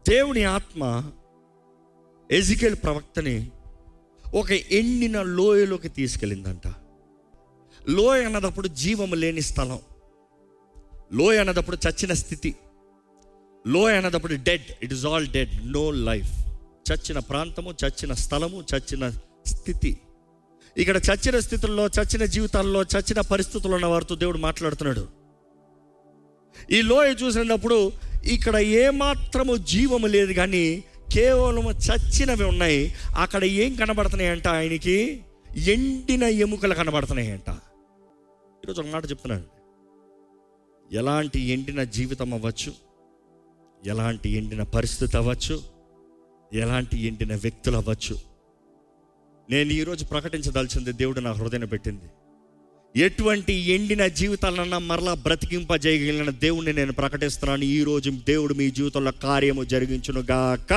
దేవుని ఆత్మ ఎజికేల్ ప్రవక్తని ఒక ఎండిన లోయలోకి తీసుకెళ్ళిందంట లోయ అన్నదప్పుడు జీవము లేని స్థలం లోయ అన్నదప్పుడు చచ్చిన స్థితి లోయ అన్నదప్పుడు dead it is all dead no life చచ్చిన ప్రాంతము చచ్చిన స్థలము చచ్చిన స్థితి ఇక్కడ చచ్చిన స్థితుల్లో చచ్చిన జీవితాల్లో చచ్చిన పరిస్థితుల్లో ఉన్న వారితో దేవుడు మాట్లాడుతున్నాడు ఈ లోయ చూసినప్పుడు ఇక్కడ ఏమాత్రము జీవము లేదు కానీ కేవలం చచ్చినవి ఉన్నాయి అక్కడ ఏం కనబడుతున్నాయంట ఆయనకి ఎండిన ఎముకలు కనబడుతున్నాయంట ఈరోజు ఒక మాట చెప్తున్నాను ఎలాంటి ఎండిన జీవితం అవ్వచ్చు ఎలాంటి ఎండిన పరిస్థితి అవ్వచ్చు ఎలాంటి ఎండిన వ్యక్తులు అవ్వచ్చు నేను ఈరోజు ప్రకటించదలిచింది దేవుడు నా హృదయం పెట్టింది ఎటువంటి ఎండిన జీవితాలన్నా మరలా బ్రతికింపజేయగలిగిన దేవుణ్ణి నేను ప్రకటిస్తున్నాను ఈ రోజు దేవుడు మీ జీవితంలో కార్యము జరిగించును గాక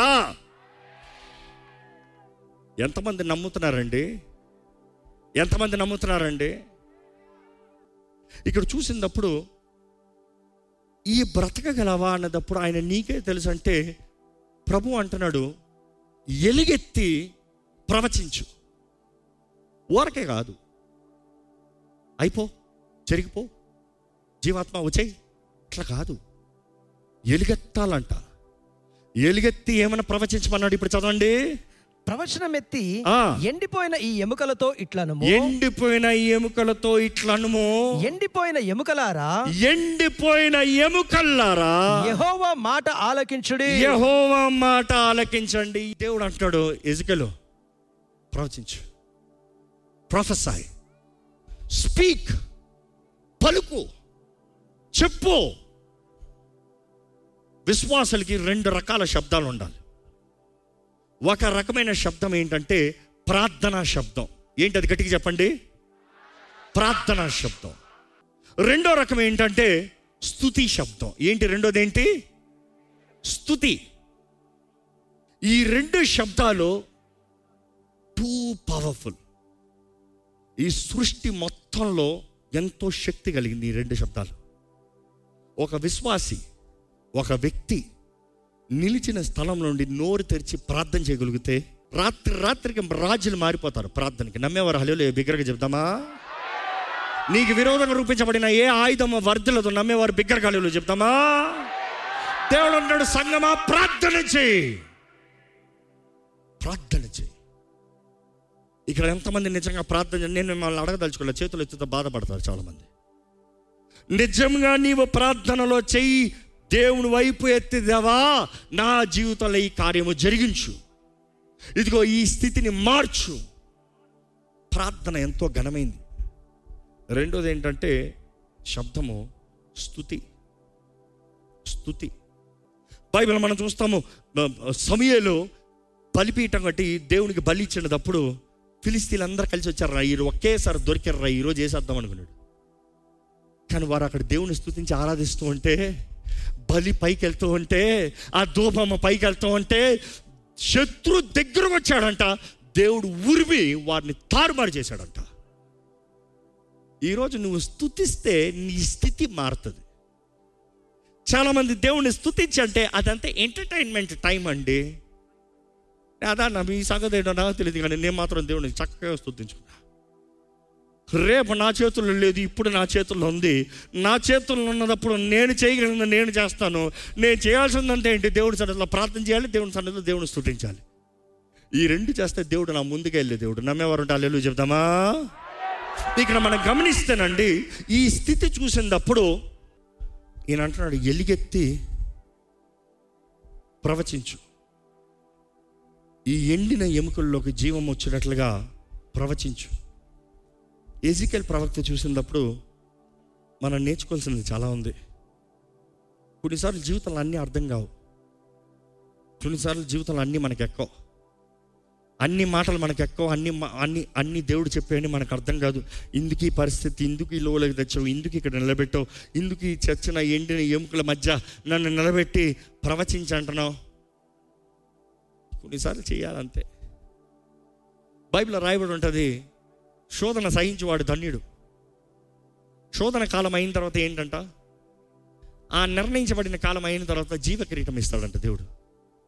ఎంతమంది నమ్ముతున్నారండి ఎంతమంది నమ్ముతున్నారండి ఇక్కడ చూసినప్పుడు ఈ బ్రతకగలవా అన్నదప్పుడు ఆయన నీకే తెలుసు అంటే ప్రభు అంటున్నాడు ఎలుగెత్తి ప్రవచించు ఊరకే కాదు అయిపో జరిగిపో జీవాత్మ వచ్చాయి ఇట్లా కాదు ఎలుగెత్తాలంట ఎలుగెత్తి ఏమైనా ప్రవచించమన్నాడు ఇప్పుడు చదవండి ప్రవచనం ఎత్తి ఆ. ఎండిపోయిన ఈ ఎముకలతో ఇట్లనము ఎండిపోయిన ఎముకలతో ఇట్లనుమో ఎండిపోయిన ఎముకలారా ఎండిపోయిన ఎముకల్లారా యెహోవా మాట ఆలకించుడి యెహోవా మాట ఆలకించండి దేవుడు అంటున్నాడు ఎజుకలు ప్రవచించు ప్రొఫెసాయ్ స్పీక్ పలుకు చెప్పు విశ్వాసులకి రెండు రకాల శబ్దాలు ఉండాలి ఒక రకమైన శబ్దం ఏంటంటే ప్రార్థనా శబ్దం ఏంటి అది గట్టిగా చెప్పండి ప్రార్థనా శబ్దం రెండో రకం ఏంటంటే స్తుతి శబ్దం ఏంటి రెండోది ఏంటి స్తుతి ఈ రెండు శబ్దాలు టూ పవర్ఫుల్ ఈ సృష్టి మొత్తంలో ఎంతో శక్తి కలిగింది ఈ రెండు శబ్దాలు ఒక విశ్వాసి ఒక వ్యక్తి నిలిచిన స్థలం నుండి నోరు తెరిచి ప్రార్థన చేయగలిగితే రాత్రి రాత్రికి రాజులు మారిపోతారు ప్రార్థనకి నమ్మేవారు హలో బిగ్గరగా చెప్తామా నీకు విరోధంగా రూపించబడిన ఏ ఆయుధం వర్ధలతో నమ్మేవారు బిగ్గర గాలిలో చెప్తామా దేవుడు అన్నాడు సంగమా ప్రార్థన చేయి ప్రార్థన చేయి ఇక్కడ ఎంతమంది నిజంగా ప్రార్థన చేయ- నేను మిమ్మల్ని అడగదలుచుకోలే చేతులు ఎత్తుతో బాధపడతారు చాలామంది నిజంగా నీవు ప్రార్థనలో చెయ్యి దేవుని వైపు ఎత్తిదేవా నా జీవితంలో ఈ కార్యము జరిగించు ఇదిగో ఈ స్థితిని మార్చు ప్రార్థన ఎంతో ఘనమైంది రెండోది ఏంటంటే శబ్దము స్థుతి స్థుతి బైబిల్ మనం చూస్తాము సమయలో బలిపీఠం కట్టి దేవునికి బలి ఇచ్చినప్పుడు ఫిలిస్తీన్లు అందరూ కలిసి వచ్చారు ఈ ఒకేసారి దొరికారు ఈరోజు వేసేద్దాం అనుకున్నాడు కానీ వారు అక్కడ దేవుని స్థుతించి ఆరాధిస్తూ ఉంటే బలి పైకి వెళ్తూ ఉంటే ఆ ధూపమ్మ పైకి వెళ్తూ ఉంటే శత్రు దగ్గరకు వచ్చాడంట దేవుడు ఉరిమి వారిని తారుమారు చేశాడంట ఈరోజు నువ్వు స్థుతిస్తే నీ స్థితి మారుతుంది చాలామంది దేవుణ్ణి స్థుతించి అంటే అదంతా ఎంటర్టైన్మెంట్ టైం అండి అదా నా మీ సంగతి ఏంటో నాకు తెలియదు కానీ నేను మాత్రం దేవుడిని చక్కగా స్థుతించుకున్నా రేపు నా చేతుల్లో లేదు ఇప్పుడు నా చేతుల్లో ఉంది నా చేతుల్లో ఉన్నప్పుడు నేను చేయగలిగింది నేను చేస్తాను నేను చేయాల్సిందంటే ఏంటి దేవుడి సన్నిధిలో ప్రార్థన చేయాలి దేవుడి సన్నిధిలో దేవుని స్థుతించాలి ఈ రెండు చేస్తే దేవుడు నా ముందుకు వెళ్ళే దేవుడు నమ్మేవారు ఉంటే అల్లెలు చెప్తామా ఇక్కడ మనం గమనిస్తేనండి ఈ స్థితి చూసినప్పుడు ఈయన అంటున్నాడు ఎలిగెత్తి ప్రవచించు ఈ ఎండిన ఎముకల్లోకి జీవం వచ్చినట్లుగా ప్రవచించు ఎజికల్ ప్రవక్త చూసినప్పుడు మనం నేర్చుకోవాల్సింది చాలా ఉంది కొన్నిసార్లు జీవితంలో అన్నీ అర్థం కావు కొన్నిసార్లు జీవితంలో అన్నీ మనకు ఎక్కువ అన్ని మాటలు మనకు ఎక్కువ అన్ని మా- అన్ని అన్ని దేవుడు చెప్పేవని మనకు అర్థం కాదు ఇందుకు ఈ పరిస్థితి ఇందుకు ఈ లోపలికి తెచ్చావు ఇందుకు ఇక్కడ నిలబెట్టావు ఇందుకు ఈ చచ్చిన ఎండిన ఎముకల మధ్య నన్ను నిలబెట్టి ప్రవచించి అంటున్నావు కొన్నిసార్లు చేయాలంతే బైబిల్లో రాయబడి ఉంటుంది శోధన సహించేవాడు ధన్యుడు శోధన కాలం అయిన తర్వాత ఏంటంట ఆ నిర్ణయించబడిన కాలం అయిన తర్వాత జీవ కిరీటం ఇస్తాడంట దేవుడు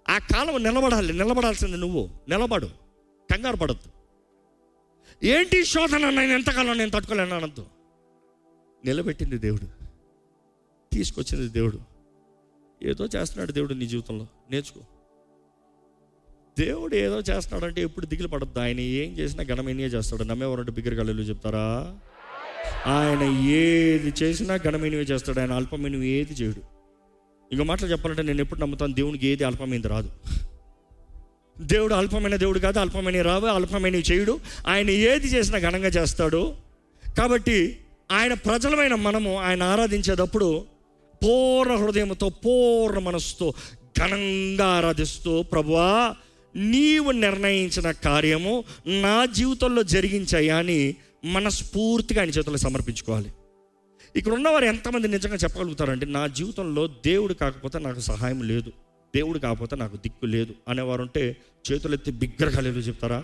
ఆ కాలం నిలబడాలి నిలబడాల్సింది నువ్వు నిలబడు కంగారు పడద్దు ఏంటి శోధన నేను ఎంతకాలం నేను తట్టుకోలేను అనద్దు నిలబెట్టింది దేవుడు తీసుకొచ్చింది దేవుడు ఏదో చేస్తున్నాడు దేవుడు నీ జీవితంలో నేర్చుకో దేవుడు ఏదో చేస్తున్నాడంటే ఎప్పుడు దిగులు పడద్దు ఆయన ఏం చేసినా ఘనమేనియే చేస్తాడు నమ్మేవారంటే బిగ్గర కళ్ళు చెప్తారా ఆయన ఏది చేసినా ఘనమైనవి చేస్తాడు ఆయన అల్పమైనవి ఏది చేయడు ఇంకో మాటలు చెప్పాలంటే నేను ఎప్పుడు నమ్ముతాను దేవునికి ఏది అల్పమైనది రాదు దేవుడు అల్పమైన దేవుడు కాదు అల్పమైనవి రావు అల్పమైనవి చేయుడు ఆయన ఏది చేసినా ఘనంగా చేస్తాడు కాబట్టి ఆయన ప్రజలమైన మనము ఆయన ఆరాధించేటప్పుడు పూర్ణ హృదయంతో పూర్ణ మనస్సుతో ఘనంగా ఆరాధిస్తూ ప్రభువా నీవు నిర్ణయించిన కార్యము నా జీవితంలో జరిగించాయా అని మనస్ఫూర్తిగా ఆయన చేతుల్లో సమర్పించుకోవాలి ఇక్కడ ఉన్నవారు ఎంతమంది నిజంగా చెప్పగలుగుతారంటే నా జీవితంలో దేవుడు కాకపోతే నాకు సహాయం లేదు దేవుడు కాకపోతే నాకు దిక్కు లేదు అనేవారు ఉంటే చేతులు ఎత్తి బిగ్గరగాలేదు చెప్తారా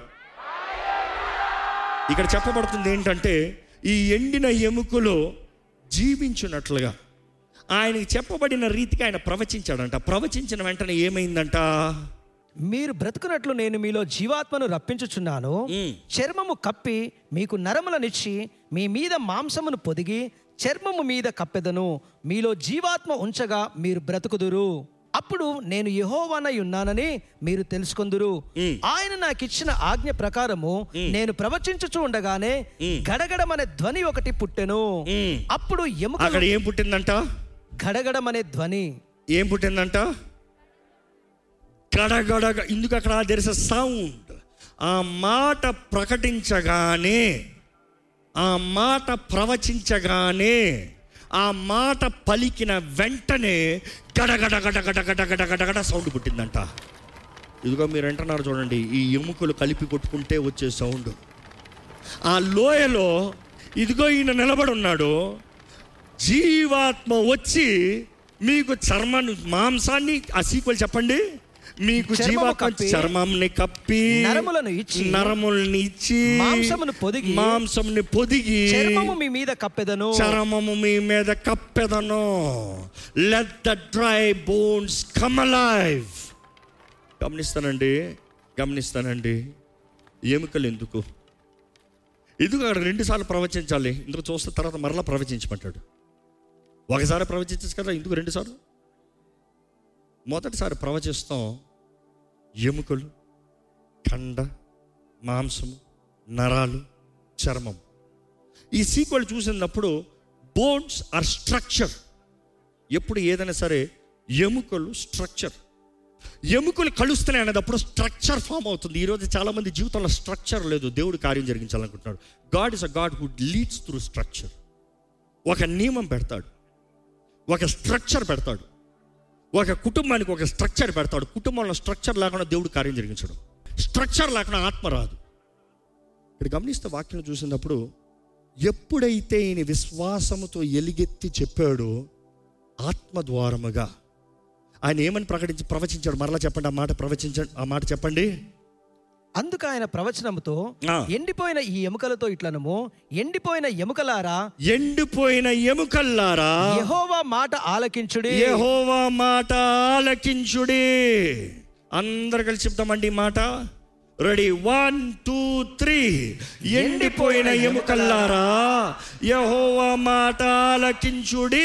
ఇక్కడ చెప్పబడుతుంది ఏంటంటే ఈ ఎండిన ఎముకలో జీవించున్నట్లుగా ఆయనకి చెప్పబడిన రీతికి ఆయన ప్రవచించాడంట ప్రవచించిన వెంటనే ఏమైందంట మీరు బ్రతుకున్నట్లు నేను మీలో జీవాత్మను రప్పించుచున్నాను ఉమ్. చర్మము కప్పి మీకు నరములనిచ్చి మీ మీద మాంసమును పొదిగి చర్మము మీద కప్పెదను మీలో జీవాత్మ ఉంచగా మీరు బ్రతుకుదురు అప్పుడు నేను యెహోవానై ఉన్నానని మీరు తెలుసుకొందురు ఉమ్. ఆయన నాకు ఇచ్చిన ఆజ్ఞ ప్రకారము నేను ప్రవచించుచూ ఉండగానే గడగడమనే ధ్వని ఒకటి పుట్టెను ఉమ్. అప్పుడు ఎముక అక్కడ ఏం పుట్టిందంట గడగడమనే ధ్వని ఏం పుట్టిందంట గడగడ ఇందుకు అక్కడ దెర్ ఇస్ అ సౌండ్ ఆ మాట ప్రకటించగానే ఆ మాట ప్రవచించగానే ఆ మాట పలికిన వెంటనే గడగడ గడగడ గడగడ గడగడ సౌండ్ పుట్టిందంట ఇదిగో మీరు అంటున్నారు చూడండి ఈ ఎముకలు కలిపి కొట్టుకుంటే వచ్చే సౌండ్ ఆ లోయలో ఇదిగో ఈయన నిలబడి ఉన్నాడు జీవాత్మ వచ్చి మీకు చర్మాన్ని మాంసాన్ని ఆ సీక్వెల్ చెప్పండి మీకు చర్మము జీవాత్మ కప్పి, చర్మంని కప్పి నరములను ఇచ్చి, నరముల్ని ఇచ్చి మాంసమును పొదిగి, మాంసముని పొదిగి చర్మము మీ మీద కప్పెదను చర్మము మీ మీద కప్పెదను let the dry bones come alive గమనిస్తానండి గమనిస్తానండి ఎముకలు ఎందుకు ఎందుకు అక్కడ రెండుసార్లు ప్రవచించాలి ఇందుకు చూస్తే తర్వాత మరలా ప్రవచించమంటాడు ఒకసారి ప్రవచించచ్చు కదా ఎందుకు రెండుసార్లు మొదటిసారి ప్రవచిస్తాం ఎముకలు కండ మాంసము నరాలు చర్మం ఈ సీక్వెల్ చూసినప్పుడు బోన్స్ ఆర్ స్ట్రక్చర్ ఎప్పుడు ఏదైనా సరే ఎముకలు స్ట్రక్చర్ ఎముకలు కలుస్తున్నాయి అనేటప్పుడు స్ట్రక్చర్ ఫామ్ అవుతుంది ఈరోజు చాలామంది జీవితంలో స్ట్రక్చర్ లేదు దేవుడు కార్యం జరిగించాలనుకుంటున్నాడు God is a godhood leads through structure ఒక నియమం పెడతాడు ఒక స్ట్రక్చర్ పెడతాడు ఒక కుటుంబానికి ఒక స్ట్రక్చర్ పెడతాడు కుటుంబంలో స్ట్రక్చర్ లేకుండా దేవుడు కార్యం జరిగించడు స్ట్రక్చర్ లేకుండా ఆత్మ రాదు ఇక్కడ గమనిస్తే వాక్యం చూసినప్పుడు ఎప్పుడైతే ఈయన విశ్వాసముతో ఎలిగెత్తి చెప్పాడో ఆత్మ ద్వారముగా ఆయన ఏమని ప్రకటించి ప్రవచించాడు మరలా చెప్పండి ఆ మాట ప్రవచించండి ఆ మాట చెప్పండి అందుకు ఆయన ప్రవచనముతో ఆ. ఎండిపోయిన ఈ ఎముకలతో ఇట్లనము ఎండిపోయిన ఎముకలారా ఎండిపోయిన ఎముకల్లారా యెహోవా మాట ఆలకించుడి యెహోవా మాట ఆలకించుడి అందరు కలిసి చెప్తామండి ఈ మాట రెడీ వన్ టూ త్రీ ఎండిపోయిన ఎముకల్లారా యెహోవా మాట ఆలకించుడి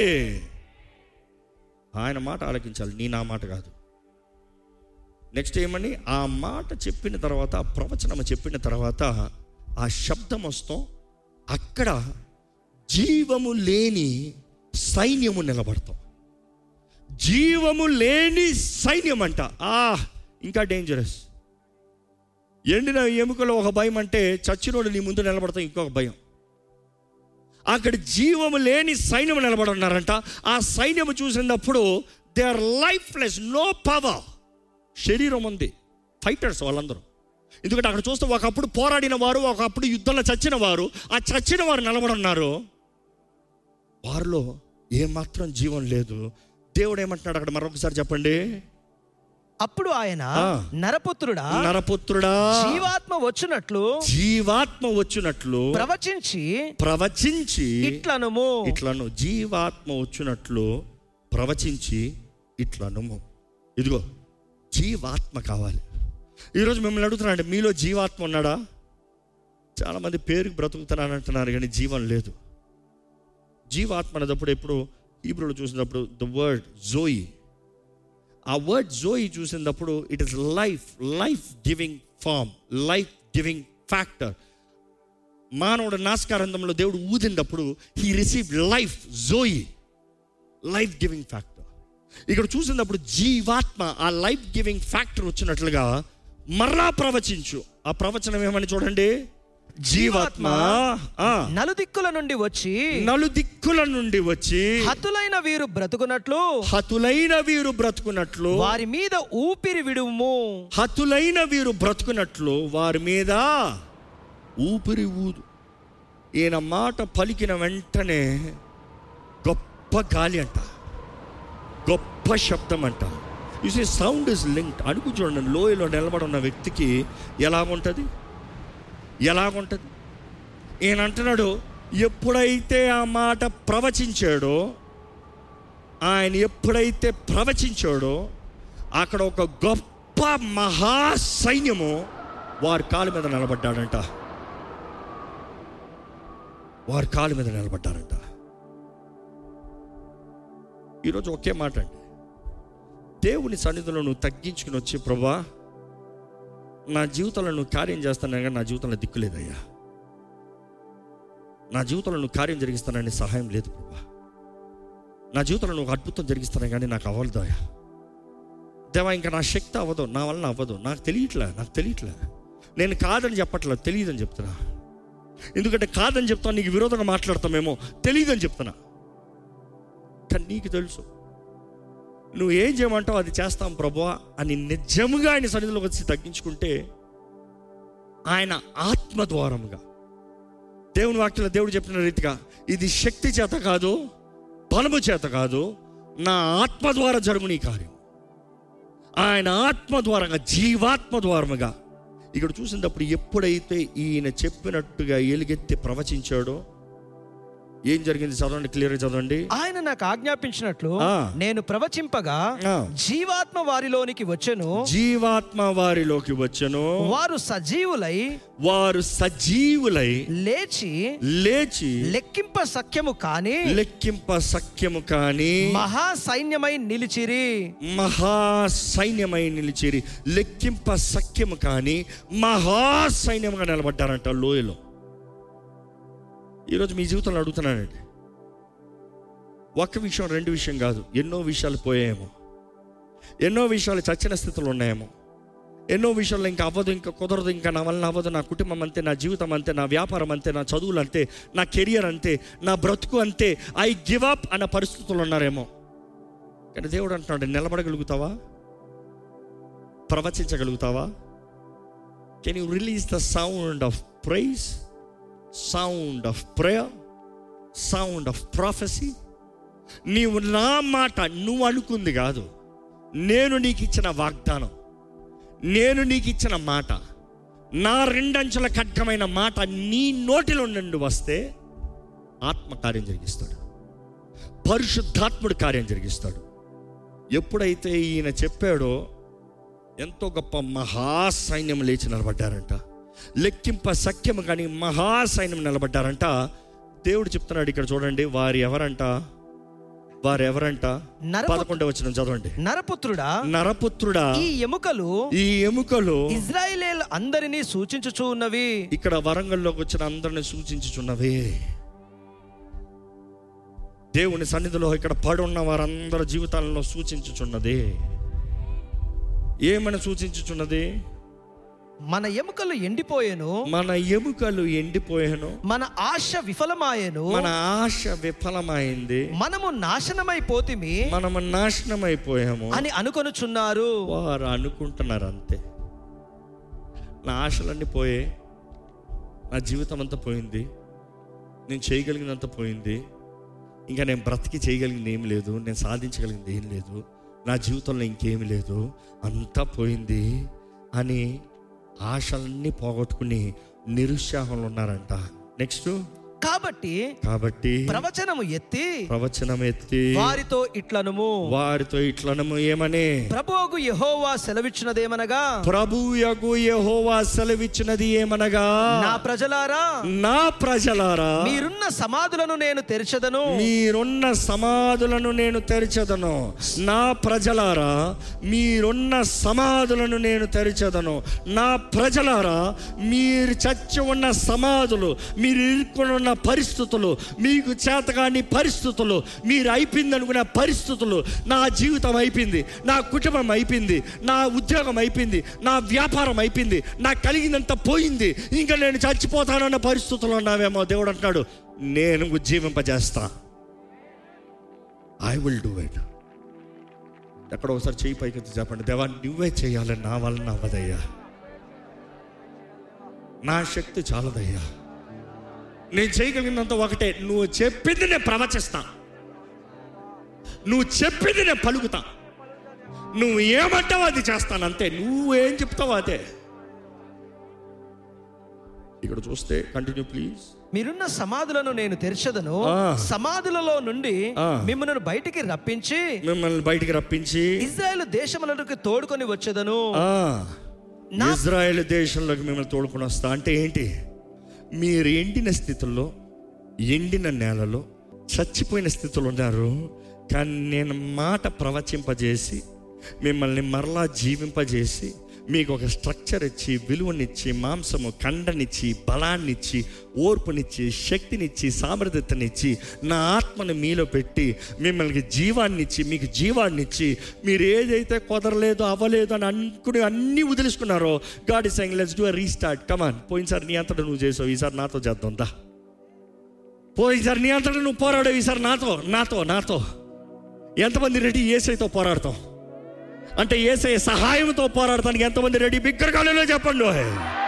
ఆయన మాట ఆలకించాలి నీ నా మాట కాదు నెక్స్ట్ ఏమని ఆ మాట చెప్పిన తర్వాత ఆ ప్రవచనం చెప్పిన తర్వాత ఆ శబ్దం వస్తాం అక్కడ జీవము లేని సైన్యము నిలబడతాం జీవము లేని సైన్యం అంట ఆ ఇంకా డేంజరస్ ఎండిన ఎముకలో ఒక భయం అంటే చచ్చినోడు నీ ముందు నిలబడతాం ఇంకొక భయం అక్కడ జీవము లేని సైన్యం నిలబడున్నారంట ఆ సైన్యము చూసినప్పుడు they are lifeless no power శరీరం ఉంది ఫైటర్స్ వాళ్ళందరూ ఎందుకంటే అక్కడ చూస్తే ఒకప్పుడు పోరాడిన వారు ఒకప్పుడు యుద్ధంలో చచ్చిన వారు ఆ చచ్చిన వారు నిలబడున్నారు వారిలో ఏమాత్రం జీవం లేదు దేవుడు ఏమంటున్నాడు అక్కడ మరొకసారి చెప్పండి అప్పుడు ఆయన ఆ. నరపుత్రుడా నరపుత్రుడా జీవాత్మ వచ్చినట్లు జీవాత్మ వచ్చినట్లు ప్రవచించి ప్రవచించి ఇట్లనుము ఇట్లను జీవాత్మ వచ్చినట్లు ప్రవచించి ఇట్లనుము ఇదిగో జీవాత్మ కావాలి ఈరోజు మిమ్మల్ని అడుగుతున్నానండి మీలో జీవాత్మ ఉన్నాడా చాలామంది పేరుకి బ్రతుకుతున్నాను అంటున్నారు కానీ జీవం లేదు జీవాత్మ అనేటప్పుడు ఎప్పుడు హీబ్రూలో చూసినప్పుడు ద వర్డ్ జోయి ఆ వర్డ్ జోయి చూసినప్పుడు it is life life giving form life giving factor మానవుడు నాస్కారంధంలో దేవుడు ఊదినప్పుడు he receive life zoe life giving factor ఇక్కడ చూసినప్పుడు జీవాత్మ ఆ లైఫ్ గివింగ్ ఫ్యాక్టర్ వచ్చినట్లుగా మరలా ప్రవచించు ఆ ప్రవచనం ఏమని చూడండి జీవాత్మ ఆ, నలుదిక్కుల నుండి వచ్చి నలుదిక్కుల నుండి వచ్చి హతులైన వీరు బ్రతుకున్నట్లు హతులైన వీరు బ్రతుకున్నట్లు వారి మీద ఊపిరి విడుము హతులైన వీరు బ్రతుకున్నట్లు వారి మీద ఊపిరి ఊదు ఈయన మాట పలికిన వెంటనే గొప్ప గాలి అంట గొప్ప శబ్దం అంట చూసే సౌండ్ ఇస్ లింక్డ్ అడుగు చూడండి లోయలో నిలబడి ఉన్న వ్యక్తికి ఎలాగుంటుంది ఎలాగుంటుంది ఈయన అంటున్నాడు ఎప్పుడైతే ఆ మాట ప్రవచించాడో ఆయన ఎప్పుడైతే ప్రవచించాడో అక్కడ ఒక గొప్ప మహా సైన్యము వారి కాలు మీద నిలబడ్డాడంట వారి కాలు మీద నిలబడ్డారంట ఈరోజు ఒకే మాట అండి దేవుని సన్నిధిలో నువ్వు తగ్గించుకుని వచ్చి ప్రభా నా జీవితంలో నువ్వు కార్యం చేస్తాను కానీ నా జీవితంలో దిక్కు లేదయ్యా నా జీవితంలో నువ్వు కార్యం జరిగిస్తానని సహాయం లేదు ప్రభా నా జీవితంలో నువ్వు అద్భుతం జరిగిస్తాను కానీ నాకు అవ్వలేదయ్యా దేవా ఇంకా నా శక్తి అవ్వదు నా వలన అవ్వదు నాకు తెలియట్లే నాకు తెలియట్లే నేను కాదని చెప్పట్లేదు తెలియదని చెప్తున్నా ఎందుకంటే కాదని చెప్తాను నీకు విరోధంగా మాట్లాడతామేమో తెలియదని చెప్తున్నా కానీ నీకు తెలుసు నువ్వు ఏం చేయమంటావు అది చేస్తాం ప్రభా అని నిజముగా ఆయన సన్నిధిలోకి వచ్చి తగ్గించుకుంటే ఆయన ఆత్మ ద్వారముగా దేవుని వాక్యంలో దేవుడు చెప్పిన రీతిగా ఇది శక్తి చేత కాదు బలము చేత కాదు నా ఆత్మ ద్వారా జరుగుని కార్యం ఆయన ఆత్మ ద్వారంగా జీవాత్మ ద్వారముగా ఇక్కడ చూసినప్పుడు ఎప్పుడైతే ఈయన చెప్పినట్టుగా ఎలుగెత్తి ప్రవచించాడో ఏం జరిగింది చదవండి క్లియర్గా చదవండి ఆయన నాకు ఆజ్ఞాపించినట్లు ఆ. నేను ప్రవచింపగా ఆ. జీవాత్మ వారిలోనికి వచ్చెను జీవాత్మ వారిలోకి వచ్చెను వారు సజీవులై వారు సజీవులై లేచి లేచి లెక్కింప సఖ్యము కాని లెక్కింప సఖ్యము కాని మహా సైన్యమై నిలిచిరి మహా సైన్యమై నిలిచిరి లెక్కింప సఖ్యము కాని మహా సైన్యముగా నిలబడ్డారంట లోయలో ఈరోజు మీ జీవితంలో అడుగుతున్నానండి ఒక్క విషయం రెండు విషయం కాదు ఎన్నో విషయాలు పోయాయేమో ఎన్నో విషయాలు చచ్చిన స్థితిలో ఉన్నాయేమో ఎన్నో విషయాల్లో ఇంకా అవ్వదు ఇంకా కుదరదు ఇంకా నా వల్ల అవ్వదు నా కుటుంబం అంతే నా జీవితం అంతే నా వ్యాపారం అంతే నా చదువులు అంతే నా కెరియర్ అంతే నా బ్రతుకు అంతే ఐ గివ్ అప్ అన్న పరిస్థితులు ఉన్నారేమో కానీ దేవుడు అంటున్నాడు నిలబడగలుగుతావా ప్రవచించగలుగుతావా can you release the sound of praise sound of prayer sound of prophecy నీవు నా మాట నువ్వు అనుకుంది కాదు నేను నీకు ఇచ్చిన వాగ్దానం నేను నీకు ఇచ్చిన మాట నా రెండంచుల ఖడ్గమైన మాట నీ నోటిలో నుండి వస్తే ఆత్మ కార్యం జరిగిస్తాడు పరిశుద్ధాత్ముడు కార్యం జరిగిస్తాడు ఎప్పుడైతే ఈయన చెప్పాడో ఎంతో గొప్ప మహాసైన్యం లేచి నిలబడ్డారంట లెక్కింప సఖ్యము కానీ మహాసైన్యం నిలబడ్డారంట దేవుడు చెప్తున్నాడు ఇక్కడ చూడండి వారు ఎవరంట వారు ఎవరంట నరపు- పదకొండవ వచ్చిన చదవండి నరపుత్రుడా నరపుత్రుడా ఈ ఎముకలు ఈ ఎముకలు ఇజ్రాయిలేల్ అందరినీ సూచించుచూ ఉన్నవి ఇక్కడ వరంగల్లోకి వచ్చిన అందరిని సూచించుచున్నవి దేవుని సన్నిధిలో ఇక్కడ పడున్న వారందరి జీవితాలలో సూచించుచున్నది ఏమని సూచించుచున్నది మన ఎముకలు ఎండిపోయెను మన ఎముకలు ఎండిపోయాను మన ఆశ విఫలమాయెను మన ఆశ విఫలమైంది మనము నాశనమైపోతిమి మనము నాశనం అయిపోయాము అని అనుకొనుచున్నారు వారు అనుకుంటున్నారు అంతే నా ఆశలన్నీ పోయే నా జీవితం అంతా పోయింది నేను చేయగలిగినంత పోయింది ఇంకా నేను బ్రతికి చేయగలిగింది ఏం లేదు నేను సాధించగలిగింది ఏం లేదు నా జీవితంలో ఇంకేమీ లేదు అంతా పోయింది అని ఆశలన్నీ పోగొట్టుకుని నిరుత్సాహంలో ఉన్నారంట నెక్స్ట్ కాబట్టి కాబట్టి ప్రవచనము ఎత్తి ప్రవచనం ఎత్తి వారితో ఇట్లనుము వారితో ఇట్లనము ఏమని ప్రభువుకు యెహోవా సెలవిచ్చినదేమనగా ప్రభు యగు యెహోవా సెలవిచ్చినది ఏమనగా నా ప్రజలారా నా ప్రజలారా మీరున్న సమాధులను నేను తెరచదను మీరున్న సమాధులను నేను తెరిచెదను నా ప్రజలారా మీరున్న సమాధులను నేను తెరిచెదను నా ప్రజలారా మీరు చచ్చి ఉన్న సమాధులు మీరు ఇరుక్కుని ఉన్న పరిస్థితులు మీకు చేతగాని పరిస్థితులు మీరు అయిపోయింది అనుకున్న పరిస్థితులు నా జీవితం అయిపోయింది నా కుటుంబం అయిపోయింది నా ఉద్యోగం అయిపోయింది నా వ్యాపారం అయిపోయింది నాకు కలిగిందంత పోయింది ఇంకా నేను చచ్చిపోతానన్న పరిస్థితులు ఉన్నావేమో దేవుడు అంటున్నాడు నేను ఉజ్జీవింపజేస్తా ఐ విల్ డూ ఇట్ ఎక్కడ ఒకసారి చేయి పైకి ఎత్తి చెప్పండి దేవా నువ్వే చేయాలి నా వలన అవ్వదయ్యా నా శక్తి చాలదయ్యా నేను చేయగలిగినంత ఒకటే నువ్వు చెప్పింది నేను ప్రవచిస్తా నువ్వు చెప్పింది నేను పలుకుతా నువ్వు ఏమంటావో అది చేస్తాను అంతే నువ్వేం చెప్తావో అదే ఇక్కడ చూస్తే కంటిన్యూ ప్లీజ్ మీరున్న సమాధులను నేను తెరచదను ఆ. సమాధులలో నుండి ఆ. మిమ్మల్ని బయటికి రప్పించి మిమ్మల్ని బయటికి రప్పించి ఇజ్రాయెల్ దేశములకు తోడుకొని వచ్చేదను ఆ, నా- ఇజ్రాయెల్ దేశంలోకి మిమ్మల్ని తోడుకొని వస్తా అంటే ఏంటి మీరు ఎండిన స్థితిలో ఎండిన నేలలో చచ్చిపోయిన స్థితిలో ఉన్నారు కానీ నేను మాట ప్రవచింపజేసి మిమ్మల్ని మరలా జీవింపజేసి మీకు ఒక స్ట్రక్చర్ ఇచ్చి విలువనిచ్చి మాంసము కండనిచ్చి బలాన్నిచ్చి ఓర్పునిచ్చి శక్తినిచ్చి సామర్థ్యతనిచ్చి నా ఆత్మని మీలో పెట్టి మిమ్మల్ని జీవాన్నిచ్చి మీకు జీవాన్నిచ్చి మీరు ఏదైతే కుదరలేదు అవ్వలేదు అని అనుకుని అన్నీ వదిలేసుకున్నారో God is saying let's do restart come on పోయినసారి నీ అంతటా నువ్వు చేసావు ఈసారి నాతో చేద్దాం దా పోయినసారి నీ అంతటా నువ్వు పోరాడావు ఈసారి నాతో నాతో నాతో ఎంతమంది రెడీ ఏసైతో పోరాడతాం అంటే ఏసై సహాయంతో పోరాడటానికి ఎంతమంది రెడీ బిగ్గరగాలిలో చెప్పండి ఓయ్.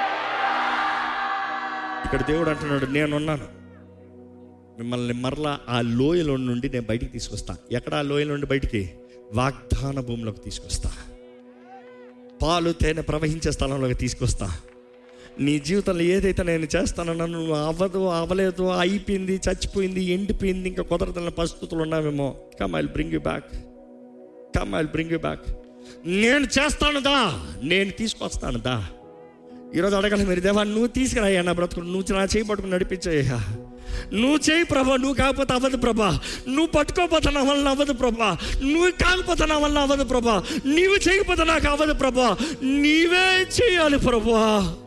ఇక్కడ దేవుడు అంటున్నాడు నేనున్నాను మిమ్మల్ని మరలా ఆ లోయలో నుండి నేను బయటికి తీసుకొస్తా ఎక్కడ ఆ లోయలో నుండి బయటికి వాగ్దాన భూమిలోకి తీసుకొస్తా పాలు తేనె ప్రవహించే స్థలంలోకి తీసుకొస్తా నీ జీవితంలో ఏదైతే నేను చేస్తానన్నా నువ్వు అవ్వదు అవ్వలేదు అయిపోయింది చచ్చిపోయింది ఎండిపోయింది ఇంకా కుదరదన్న పరిస్థితులు ఉన్నావేమో come I bring you back come I bring you back నేను చేస్తాను దా నేను తీసుకొస్తాను దా ఈరోజు అడగాలి మీరు దేవా నువ్వు తీసుకురాయ్యా నా బ్రతుకు నువ్వు నా చేయి పట్టుకుని నడిపించాయ్యా నువ్వు చేయి ప్రభా నువ్వు కాకపోతే అవ్వదు ప్రభా నువ్వు పట్టుకోపోతే నా వల్ల అవ్వదు ప్రభా నువ్వు కాకపోతే నా వల్ల అవ్వదు ప్రభా నీవు చేయకపోతే నాకు అవ్వదు ప్రభా నీవే చేయాలి ప్రభా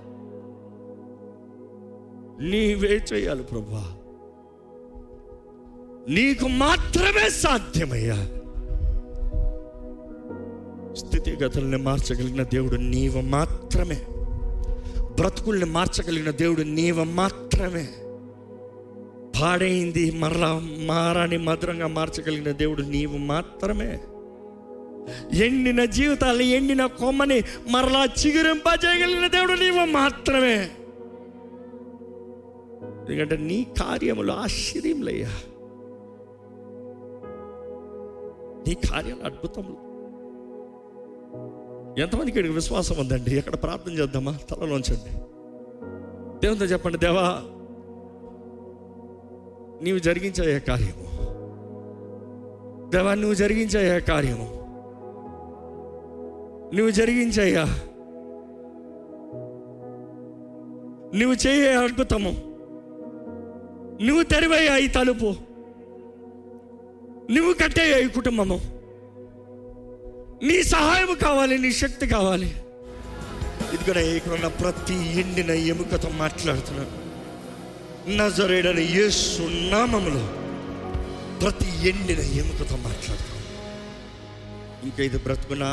నీవే చేయాలి ప్రభా నీకు మాత్రమే సాధ్యమయ్యా స్థితిగతుల్ని మార్చగలిగిన దేవుడు నీవు మాత్రమే బ్రతుకుల్ని మార్చగలిగిన దేవుడు నీవు మాత్రమే పాడైంది మరలా మారాని మధురంగా మార్చగలిగిన దేవుడు నీవు మాత్రమే ఎండిన జీవితాలు ఎండిన కొమ్మని మరలా చిగురింపజేయగలిగిన దేవుడు నీవు మాత్రమే ఎందుకంటే నీ కార్యములు ఆశ్చర్యంలయ్యా నీ కార్యాలు అద్భుతములు ఎంతమందికి ఇక్కడ విశ్వాసం ఉందండి ఎక్కడ ప్రార్థన చేద్దామా తలలోంచండి దేవునితో చెప్పండి దేవా నీవు జరిగించే కార్యము దేవా నువ్వు జరిగించే కార్యము నువ్వు జరిగించయ్యా నువ్వు చేయ అద్భుతము నువ్వు తెరివయ్యా ఈ తలుపు నువ్వు కట్టేయ్యా ఈ కుటుంబము నీ సహాయం కావాలి నీ శక్తి కావాలి ఇదిగో ఇక్కడ ఉన్న ప్రతి ఎండిన ఎముకతో మాట్లాడుతున్నాను నజరేడని యేసు నామములో ప్రతి ఎండిన ఎముకతో మాట్లాడుతున్నాను ఇంకా ఇది బ్రతుకునా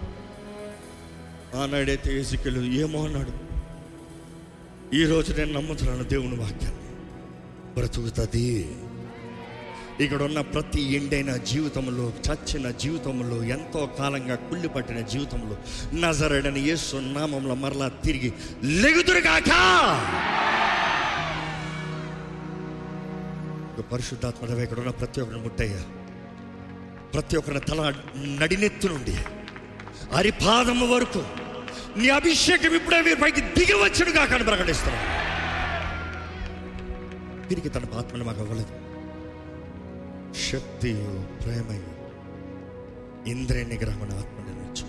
ఆనాడైతే ఏసికలు ఏమో అన్నాడు ఈరోజు నేను నమ్ముతున్నాను దేవుని వాక్యాన్ని బ్రతుకుతుంది ఇక్కడ ఉన్న ప్రతి ఎండైన జీవితంలో చచ్చిన జీవితంలో ఎంతో కాలంగా కుళ్ళి పట్టిన జీవితంలో నజరడని యేసు నామంలో మరలా తిరిగి లెగుదురుగాక ఇక పరిశుద్ధాత్మ ఇక్కడ ఉన్న ప్రతి ఒక్కరిని ముట్టయ్యా ప్రతి ఒక్కరిని తల నడినెత్తు నుండి అరిపాదము వరకు నీ అభిషేకం ఇప్పుడే మీరు పైకి దిగి వచ్చుడుగా కానీ ప్రకటిస్తున్నాను పిరికి తన ఆత్మను మాకు అవ్వలేదు శక్తియు ప్రేమయు ఇంద్రియ నిగ్రహమైన ఆత్మని నుంచి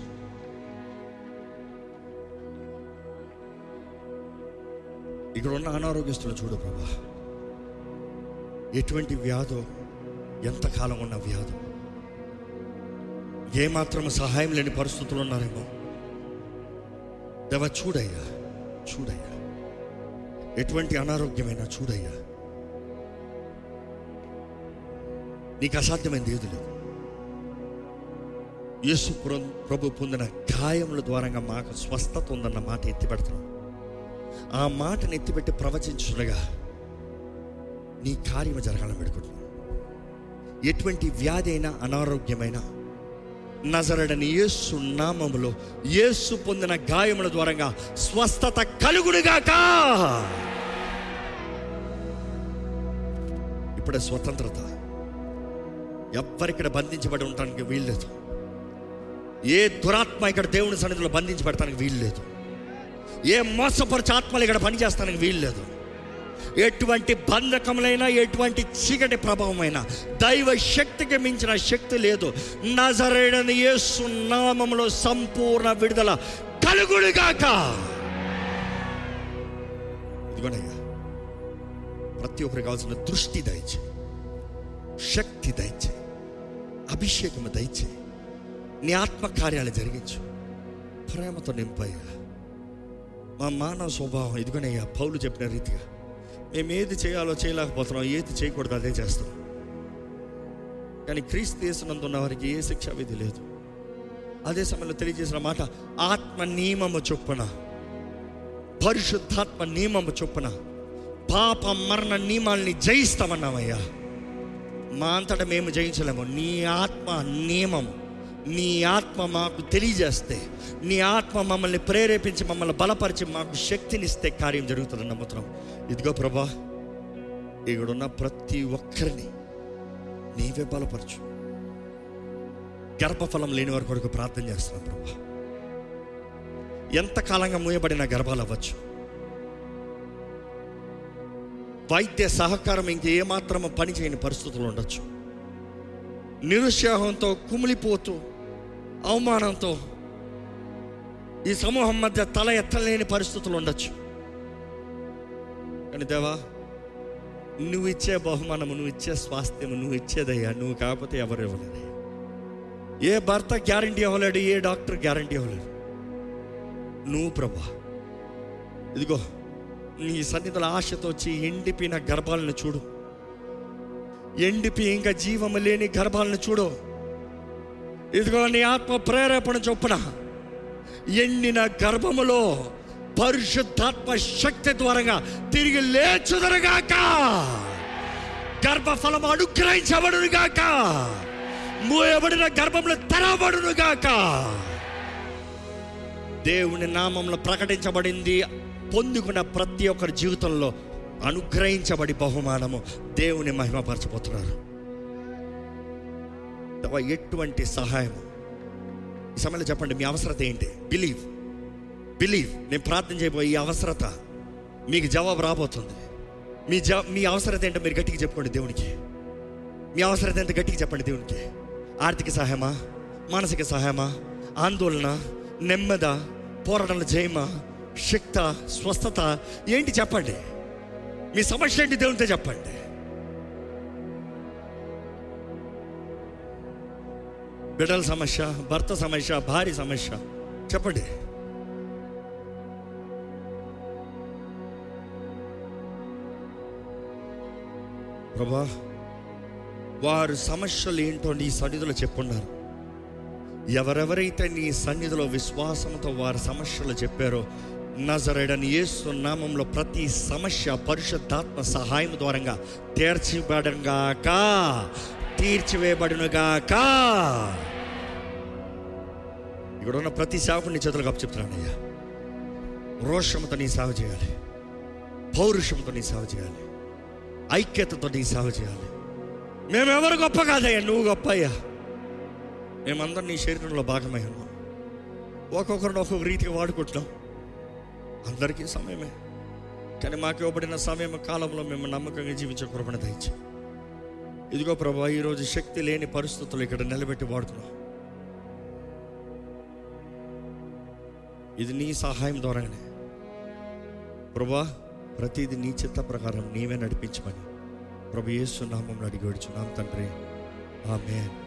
ఇక్కడ ఉన్న అనారోగ్యస్తులు చూడు ప్రభా ఎటువంటి వ్యాధో ఎంతకాలం ఉన్న వ్యాధో ఏమాత్రం సహాయం లేని పరిస్థితులు ఉన్నారేమో దేవ చూడయ్యా చూడయ్యా ఎటువంటి అనారోగ్యమైనా చూడయ్యా నీకు అసాధ్యమైనది ఏది లేదు యేసు పురం- ప్రభు పొందిన గాయముల ద్వారంగా మాకు స్వస్థత ఉందన్న మాట ఎత్తి పెడతాం ఆ మాటను ఎత్తిపెట్టి ప్రవచించుగా నీ కార్యము జరగాలని పెడుకుంటున్నాం ఎటువంటి వ్యాధి అయినా అనారోగ్యమైన నజరడని యేసు నామములో యేసు పొందిన గాయముల ద్వారంగా స్వస్థత కలుగుడుగాక ఇప్పుడే స్వతంత్రత ఎవ్వరిక్కడ బంధించబడి ఉండటానికి వీల్లేదు ఏ దురాత్మ ఇక్కడ దేవుని సన్నిధిలో బంధించబడటానికి వీల్లేదు ఏ మోసపరచు ఆత్మలు ఇక్కడ పనిచేస్తానికి వీల్లేదు ఎటువంటి బంధకములైనా ఎటువంటి చీకటి ప్రభావమైనా దైవ శక్తికి మించిన శక్తి లేదు నజరేడని యేసు నామములో సంపూర్ణ విడుదల కలుగుడుగాక ఇదిగోనయ్యా ప్రతి ఒక్కరికి కావాల్సిన దృష్టి దయచే శక్తి దయచే అభిషేకము దయచే నీ ఆత్మ కార్యాలు జరిగించు ప్రేమతో నింపయ్యా మా మానవ స్వభావం ఇదిగోనయ్యా పౌలు చెప్పిన రీతిగా మేము ఏది చేయాలో చేయలేకపోతున్నాం ఏది చేయకూడదు అదే చేస్తాం కానీ క్రీస్తు చేసినందున్న వారికి ఏ శిక్ష విధి లేదు అదే సమయంలో తెలియజేసిన మాట ఆత్మ నియమము చొప్పున పరిశుద్ధాత్మ నియమము చొప్పున పాప మరణ నియమాల్ని జయిస్తామన్నామయ్యా మా అంతటా మేము జయించలేము నీ ఆత్మ నియమం నీ ఆత్మ మాకు తెలియజేస్తే నీ ఆత్మ మమ్మల్ని ప్రేరేపించి మమ్మల్ని బలపరిచి మాకు శక్తినిస్తే కార్యం జరుగుతుందని నమ్ముతున్నాం ఇదిగో ప్రభా ఇక్కడున్న ప్రతి ఒక్కరిని నీవే బలపరచు గర్భఫలం లేని వారి కొరకు ప్రార్థన చేస్తున్నాం ప్రభా ఎంతకాలంగా మూయబడిన గర్భాలు అవ్వచ్చు వైద్య సహకారం ఇంకేమాత్రము పని చేయని పరిస్థితులు ఉండొచ్చు నిరుత్సాహంతో కుమిలిపోతూ అవమానంతో ఈ సమూహం మధ్య తల ఎత్తలేని పరిస్థితులు ఉండొచ్చు కానీ దేవా నువ్వు ఇచ్చే బహుమానము నువ్వు ఇచ్చే స్వాస్థ్యము నువ్వు ఇచ్చేదయ్యా నువ్వు కాకపోతే ఎవరు ఇవ్వలేదయ్యా ఏ భర్త గ్యారంటీ ఇవ్వలేడు ఏ డాక్టర్ గ్యారంటీ ఇవ్వలేడు నువ్వు ప్రభా ఇదిగో నీ సన్నిధుల ఆశతో వచ్చి ఎండిపోయిన గర్భాలను చూడు ఎండిపి ఇంకా జీవము లేని గర్భాలను చూడు ఇదిగో నీ ఆత్మ ప్రేరేపణ చొప్పున ఎండిన గర్భములో పరిశుద్ధాత్మ శక్తి ద్వారంగా తిరిగి లేచుదరుగాక గర్భఫలం అనుగ్రహించబడునుగాక మూయబడిన గర్భంలో తెరవబడునుగాక దేవుని నామంలో ప్రకటించబడింది పొందుకున్న ప్రతి ఒక్కరి జీవితంలో అనుగ్రహించబడి బహుమానము దేవుని మహిమపరచబోతున్నారు తవ ఎటువంటి సహాయము ఈ సమయంలో చెప్పండి మీ అవసరత ఏంటి బిలీవ్ బిలీవ్ నేను ప్రార్థన చేయబోయే ఈ అవసరత మీకు జవాబు రాబోతుంది మీ జ మీ అవసరత ఏంటో మీరు గట్టిగా చెప్పుకోండి దేవునికి మీ అవసరత ఎంత గట్టిగా చెప్పండి దేవునికి ఆర్థిక సహాయమా మానసిక సహాయమా ఆందోళన నెమ్మద పోరాటంలో జయమా శక్త స్వస్థత ఏంటి చెప్పండి మీ సమస్య ఏంటి దేవునితో చెప్పండి బిడ్డల సమస్య భర్త సమస్య భార్య సమస్య చెప్పండి ప్రభా వారు సమస్యలు ఏంటో నీ సన్నిధిలో చెప్పున్నారు ఎవరెవరైతే నీ సన్నిధిలో విశ్వాసంతో వారి సమస్యలు చెప్పారో నజరేడని యేసు నామంలో ప్రతి సమస్య పరిశుద్ధాత్మ సహాయం ద్వారంగా తీర్చిబడంగాక తీర్చివేయబడునుగాక ఇక్కడ ఉన్న ప్రతి సేవకుని నీ చేతులకు అప్పు చెప్తున్నానయ్యా రోషంతో నీ సేవ చేయాలి పౌరుషంతో నీ సేవ చేయాలి ఐక్యతతో నీ సేవ చేయాలి మేమెవరు గొప్ప కాదయ్యా నువ్వు గొప్ప అయ్యా మేమందరం నీ శరీరంలో భాగమై ఉన్నాం ఒక్కొక్కరిని ఒక్కొక్క రీతిగా వాడుకుంటున్నాం అందరికీ సమయమే కానీ మాకు ఇవ్వబడిన సమయం కాలంలో మేము నమ్మకంగా జీవించే కృపణ దయచి ఇదిగో ప్రభా ఈరోజు శక్తి లేని పరిస్థితులు ఇక్కడ నిలబెట్టి వాడుతున్నాం ఇది నీ సహాయం ద్వారానే ప్రభా ప్రతిదీ నీ చిత్త ప్రకారం నీవే నడిపించమని ప్రభు యేసు నామం అడిగి వచ్చున్నాం తండ్రి ఆమెన్